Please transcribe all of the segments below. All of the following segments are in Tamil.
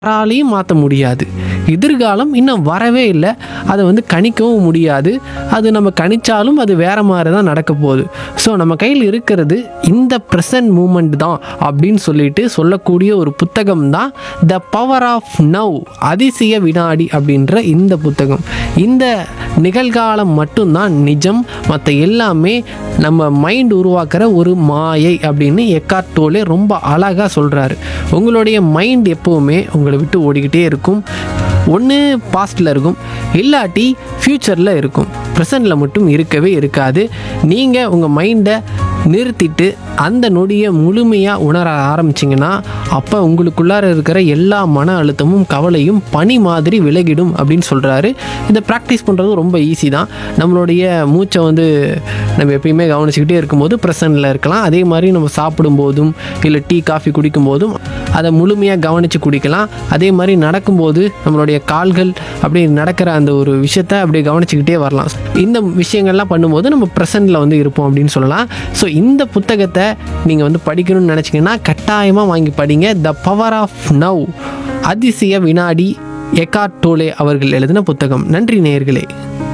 யாராலையும் மாற்ற முடியாது எதிர்காலம் இன்னும் வரவே இல்லை அதை வந்து கணிக்கவும் முடியாது அது நம்ம கணிச்சாலும் அது வேற மாதிரி தான் நடக்க போகுது ஸோ நம்ம கையில் இருக்கிறது இந்த ப்ரெசன்ட் மூமெண்ட் தான் அப்படின்னு சொல்லிட்டு சொல்லக்கூடிய ஒரு புத்தகம் தான் த பவர் ஆஃப் நவ் அதிசய வினாடி அப்படின்ற இந்த புத்தகம் இந்த நிகழ்காலம் மட்டும்தான் நிஜம் மற்ற எல்லாமே நம்ம மைண்ட் உருவாக்குற ஒரு மாயை அப்படின்னு எக்கார்ட் டோலே ரொம்ப அழகாக சொல்கிறாரு உங்களுடைய மைண்ட் எப்போவுமே உங்களை விட்டு ஓடிக்கிட்டே இருக்கும் ஒன்று பாஸ்டில் இருக்கும் இல்லாட்டி ஃப்யூச்சரில் இருக்கும் ப்ரெசண்டில் மட்டும் இருக்கவே இருக்காது நீங்கள் உங்கள் மைண்டை நிறுத்திட்டு அந்த நொடியை முழுமையாக உணர ஆரம்பிச்சிங்கன்னா அப்போ உங்களுக்குள்ளார இருக்கிற எல்லா மன அழுத்தமும் கவலையும் பனி மாதிரி விலகிடும் அப்படின்னு சொல்கிறாரு இதை ப்ராக்டிஸ் பண்ணுறது ரொம்ப ஈஸி தான் நம்மளுடைய மூச்சை வந்து நம்ம எப்பயுமே கவனிச்சுக்கிட்டே இருக்கும்போது ப்ரெசண்டில் இருக்கலாம் அதே மாதிரி நம்ம சாப்பிடும்போதும் இல்லை டீ காஃபி குடிக்கும்போதும் அதை முழுமையாக கவனித்து குடிக்கலாம் அதே மாதிரி நடக்கும்போது நம்மளுடைய கால்கள் அப்படி நடக்கிற அந்த ஒரு விஷயத்தை அப்படியே கவனிச்சுக்கிட்டே வரலாம் இந்த விஷயங்கள்லாம் பண்ணும்போது நம்ம ப்ரெசண்டில் வந்து இருப்போம் அப்படின்னு சொல்லலாம் ஸோ இந்த புத்தகத்தை நீங்கள் வந்து படிக்கணும்னு நினச்சிங்கன்னா கட்டாயமாக வாங்கி படிங்க த பவர் ஆஃப் நவ் அதிசய வினாடி எக்கார்ட் டோலே அவர்கள் எழுதின புத்தகம் நன்றி நேயர்களே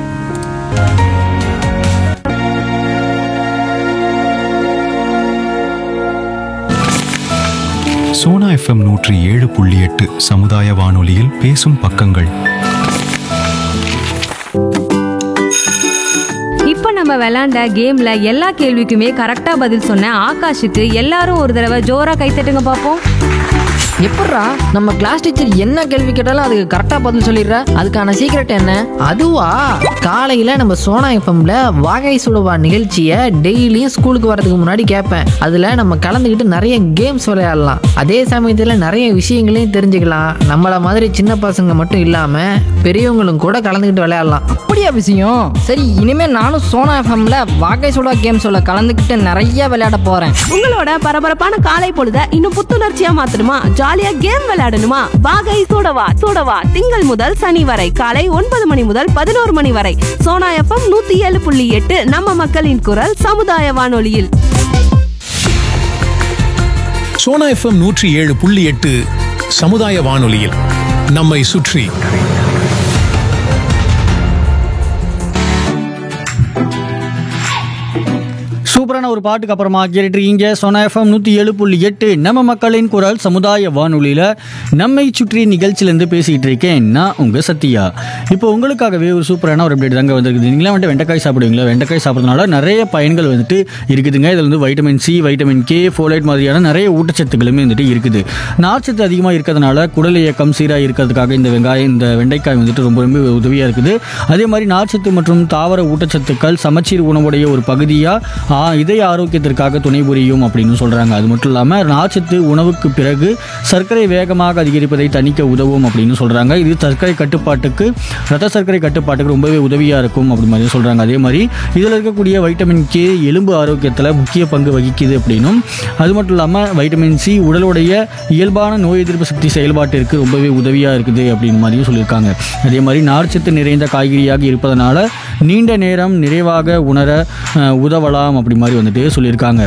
சோனா எஃப்எம் நூற்றி ஏழு புள்ளி எட்டு சமுதாய வானொலியில் பேசும் பக்கங்கள் இப்போ நம்ம விளையாண்ட கேம்ல எல்லா கேள்விக்குமே கரெக்டா பதில் சொன்ன ஆகாஷுக்கு எல்லாரும் ஒரு தடவை ஜோரா கைத்தட்டுங்க பார்ப்போம் எப்பட்றா நம்ம கிளாஸ் டீச்சர் என்ன கேள்வி கேட்டாலும் அதுக்கு கரெக்டாக பதில் சொல்லிடுறா அதுக்கான சீக்ரெட் என்ன அதுவா காலையில நம்ம சோனா எஃப்எம்ல வாகை சுடுவா நிகழ்ச்சியை டெய்லியும் ஸ்கூலுக்கு வரதுக்கு முன்னாடி கேட்பேன் அதுல நம்ம கலந்துக்கிட்டு நிறைய கேம்ஸ் விளையாடலாம் அதே சமயத்துல நிறைய விஷயங்களையும் தெரிஞ்சுக்கலாம் நம்மள மாதிரி சின்ன பசங்க மட்டும் இல்லாம பெரியவங்களும் கூட கலந்துக்கிட்டு விளையாடலாம் அப்படியா விஷயம் சரி இனிமே நானும் சோனா எஃப்எம்ல வாகை சுடா கேம் சொல்ல கலந்துக்கிட்டு நிறைய விளையாட போறேன் உங்களோட பரபரப்பான காலை பொழுத இன்னும் புத்துணர்ச்சியா மாத்தணுமா ஜாலியா கேம் விளையாடணுமா வாகை சூடவா சூடவா திங்கள் முதல் சனி வரை காலை ஒன்பது மணி முதல் பதினோரு மணி வரை சோனா எஃப்எம் நூத்தி ஏழு புள்ளி எட்டு நம்ம மக்களின் குரல் சமுதாய வானொலியில் சோனா எஃப்எம் நூற்றி ஏழு புள்ளி எட்டு சமுதாய வானொலியில் நம்மை சுற்றி சூப்பரான ஒரு பாட்டுக்கு அப்புறமா கேட்டுருக்கீங்க சொன்ன எஃப்எம் நூற்றி ஏழு புள்ளி எட்டு நம்ம மக்களின் குரல் சமுதாய வானொலியில் நம்மை சுற்றி நிகழ்ச்சியிலேருந்து பேசிகிட்டு இருக்கேன் நான் உங்கள் சத்யா இப்போ உங்களுக்காகவே ஒரு சூப்பரான ஒரு அப்டேட் தாங்க வந்திருக்குது நீங்களாம் வந்துட்டு வெண்டைக்காய் சாப்பிடுவீங்களா வெண்டைக்காய் சாப்பிட்றதுனால நிறைய பயன்கள் வந்துட்டு இருக்குதுங்க இதில் வந்து vitamin C vitamin K folate மாதிரியான நிறைய ஊட்டச்சத்துக்களுமே வந்துட்டு இருக்குது நார்ச்சத்து அதிகமாக இருக்கிறதுனால குடல் இயக்கம் சீராக இருக்கிறதுக்காக இந்த வெங்காயம் இந்த வெண்டைக்காய் வந்துட்டு ரொம்ப ரொம்ப உதவியாக இருக்குது அதே மாதிரி நார்ச்சத்து மற்றும் தாவர ஊட்டச்சத்துக்கள் சமச்சீர் உணவுடைய ஒரு பகுதியாக இதய ஆரோக்கியத்திற்காக துணை புரியும் அப்படின்னு சொல்கிறாங்க அது மட்டும் இல்லாமல் நார்ச்சத்து உணவுக்கு பிறகு சர்க்கரை வேகமாக அதிகரிப்பதை தணிக்க உதவும் அப்படின்னு சொல்கிறாங்க இது சர்க்கரை கட்டுப்பாட்டுக்கு ரத்த சர்க்கரை கட்டுப்பாட்டுக்கு ரொம்பவே உதவியாக இருக்கும் அப்படி மாதிரி சொல்கிறாங்க அதே மாதிரி இதில் இருக்கக்கூடிய வைட்டமின் கே எலும்பு ஆரோக்கியத்தில் முக்கிய பங்கு வகிக்குது அப்படின்னும் அது மட்டும் இல்லாமல் வைட்டமின் சி உடலுடைய இயல்பான நோய் எதிர்ப்பு சக்தி செயல்பாட்டிற்கு ரொம்பவே உதவியாக இருக்குது அப்படின்னு மாதிரியும் சொல்லியிருக்காங்க அதே மாதிரி நார்ச்சத்து நிறைந்த காய்கறியாக இருப்பதனால நீண்ட நேரம் நிறைவாக உணர அஹ், உதவலாம் அப்படி மாதிரி வந்துட்டு சொல்லியிருக்காங்க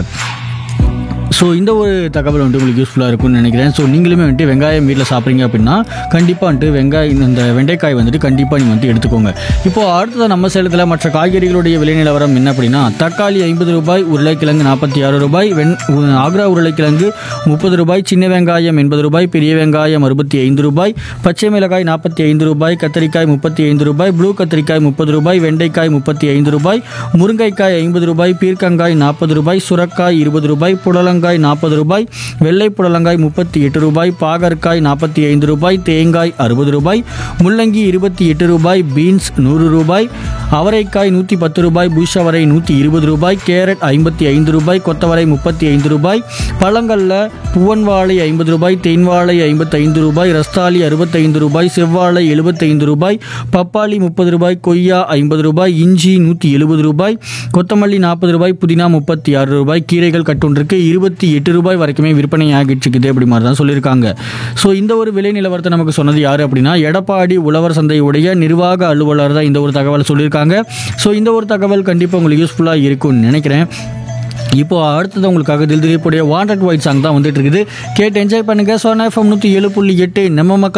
ஸோ இந்த ஒரு தகவல் வந்துட்டு உங்களுக்கு யூஸ்ஃபுல்லாக இருக்கும்னு நினைக்கிறேன் ஸோ நீங்களுமே வந்துட்டு வெங்காயம் வீட்டில் சாப்பிட்றீங்க அப்படின்னா கண்டிப்பாக வந்துட்டு வெங்காயம் இந்த வெண்டைக்காய் வந்துட்டு கண்டிப்பாக நீங்கள் வந்துட்டு எடுத்துக்கோங்க இப்போ அடுத்தது நம்ம சேலத்தில் மற்ற காய்கறிகளுடைய விலை நிலவரம் என்ன அப்படின்னா தக்காளி ஐம்பது ரூபாய் உருளைக்கிழங்கு நாற்பத்தி ஆறு ரூபாய் வெண் உ- ஆக்ரா உருளைக்கிழங்கு முப்பது ரூபாய் சின்ன வெங்காயம் எண்பது ரூபாய் பெரிய வெங்காயம் அறுபத்தி ஐந்து ரூபாய் பச்சை மிளகாய் நாற்பத்தி ஐந்து ரூபாய் கத்தரிக்காய் முப்பத்தி ஐந்து ரூபாய் ப்ளூ கத்திரிக்காய் முப்பது ரூபாய் வெண்டைக்காய் முப்பத்தி ஐந்து ரூபாய் முருங்கைக்காய் ஐம்பது ரூபாய் பீர்க்கங்காய் நாற்பது ரூபாய் சுரக்காய் இருபது ரூபாய் புடலங்காய் நாற்பது ரூபாய் வெள்ளை புடலங்காய் முப்பத்தி எட்டு ரூபாய் பாகற்காய் நாற்பத்தி ஐந்து ரூபாய் தேங்காய் அறுபது ரூபாய் முள்ளங்கி இருபத்தி எட்டு ரூபாய் பீன்ஸ் நூறு ரூபாய் அவரைக்காய் நூற்றி பத்து ரூபாய் புஷவரை நூற்றி இருபது ரூபாய் கேரட் ஐம்பத்தி ஐந்து ரூபாய் கொத்தவரை முப்பத்தி ஐந்து ரூபாய் பழங்களில் புவன் வாழை ஐம்பது ரூபாய் தேன் வாழை ஐம்பத்தைந்து ரூபாய் ரஸ்தாலி அறுபத்தைந்து ரூபாய் செவ்வாழை எழுபத்தைந்து ரூபாய் பப்பாளி முப்பது ரூபாய் கொய்யா ஐம்பது ரூபாய் இஞ்சி நூற்றி எழுபது ரூபாய் கொத்தமல்லி நாற்பது ரூபாய் புதினா முப்பத்தி ஆறு ரூபாய் கீரைகள் கட்டொன்றுக்கு இருபத்தி எட்டு ரூபாய் வரைக்குமே விற்பனை ஆகிட்டு இருக்குது அப்படி மாதிரி தான் சொல்லியிருக்காங்க ஸோ இந்த ஒரு விலை நிலவரத்தை நமக்கு சொன்னது யார் அப்படின்னா எடப்பாடி உழவர் சந்தையுடைய நிர்வாக அலுவலர் தான் இந்த ஒரு தகவல் சொல்லியிருக்காங்க ஸோ இந்த ஒரு தகவல் கண்டிப்பாக உங்களுக்கு யூஸ்ஃபுல்லாக இருக்கும்னு நினைக்கிறேன் இப்போ அடுத்தது உங்களுக்காக தில் திலீப்புடைய வாண்டட் ஒயிட் சாங் தான் வந்துட்டு இருக்குது கேட்டு என்ஜாய் பண்ணுங்க சோனா எஃப்எம் நூற்றி ஏழு புள்ளி எட்டு நம்ம மக்கள்